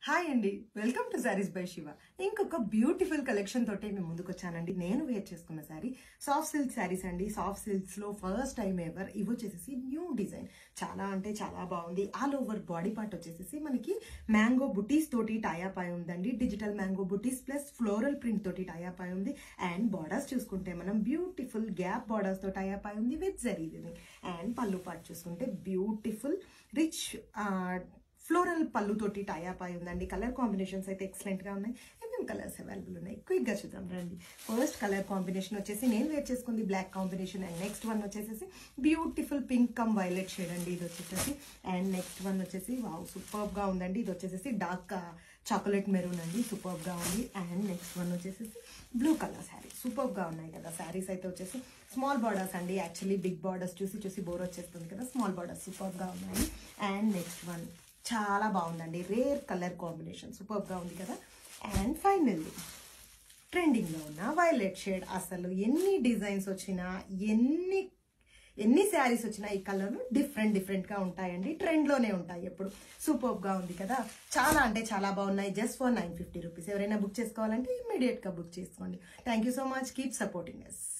hi అండి welcome to sarees by Shiva ఇంకొక beautiful collection తోటే మేము ముందుకు వచ్చానండి నేను వేర్ చేసుకున్న శారీ సాఫ్ట్ సిల్క్ శారీస్ అండి సాఫ్ట్ సిల్క్స్ లో ఫస్ట్ టైం ఎవర్ ఇవి వచ్చేసి న్యూ డిజైన్ చాలా అంటే చాలా బాగుంది ఆల్ ఓవర్ బాడీ పార్ట్ వచ్చేసి మనకి మ్యాంగో బుటీస్ తోటి టైఅప్ అయి ఉందండి డిజిటల్ మ్యాంగో బుటీస్ ప్లస్ ఫ్లోరల్ ప్రింట్ తోటి టైఅప్ అయి ఉంది అండ్ బార్డర్స్ చూసుకుంటే మనం బ్యూటిఫుల్ గ్యాప్ బార్డర్స్ తో టైఅప్ అయి ఉంది with zari and pallu part చూసుకుంటే బ్యూటిఫుల్ రిచ్ ఫ్లోరల్ పళ్ళు తోటి టైఅప్ అయి ఉందండి కలర్ కాంబినేషన్స్ అయితే ఎక్సలెంట్ గా ఉన్నాయి ఏమేమి కలర్స్ అవైలబుల్ ఉన్నాయి క్విక్ గా చూద్దాం రండి ఫస్ట్ కలర్ కాంబినేషన్ వచ్చేసి నేను వేర్ చేసుకుంది black combination and next one వచ్చేసి beautiful pink cum violet shade అండి ఇది వచ్చేసి అండ్ నెక్స్ట్ వన్ వచ్చేసి వావ్ సూపర్ గా ఉందండి ఇది వచ్చేసి డార్క్ చాక్లెట్ మెరూన్ అండి సూపర్ గా ఉంది అండ్ నెక్స్ట్ వన్ వచ్చేసి బ్లూ కలర్ శారీ సూపర్ గా ఉన్నాయి కదా శారీస్ అయితే వచ్చేసి స్మాల్ బార్డర్స్ అండి యాక్చువల్లీ బిగ్ బార్డర్స్ చూసి చూసి బోర్ వచ్చేస్తుంది కదా స్మాల్ బార్డర్స్ సూపర్ గా ఉన్నాయి అండ్ నెక్స్ట్ వన్ చాలా బాగుందండి రేర్ కలర్ కాంబినేషన్ సూపర్గా ఉంది కదా అండ్ ఫైనల్లీ ట్రెండింగ్లో ఉన్న వైలెట్ షేడ్ అసలు ఎన్ని డిజైన్స్ వచ్చినా ఎన్ని ఎన్ని శారీస్ వచ్చినా ఈ కలర్ డిఫరెంట్ డిఫరెంట్గా ఉంటాయండి ట్రెండ్లోనే ఉంటాయి ఎప్పుడు సూపర్గా ఉంది కదా చాలా అంటే చాలా బాగున్నాయి just for nine fifty rupees ఎవరైనా బుక్ చేసుకోవాలంటే ఇమ్మీడియట్గా బుక్ చేసుకోండి thank you so much keep supporting yes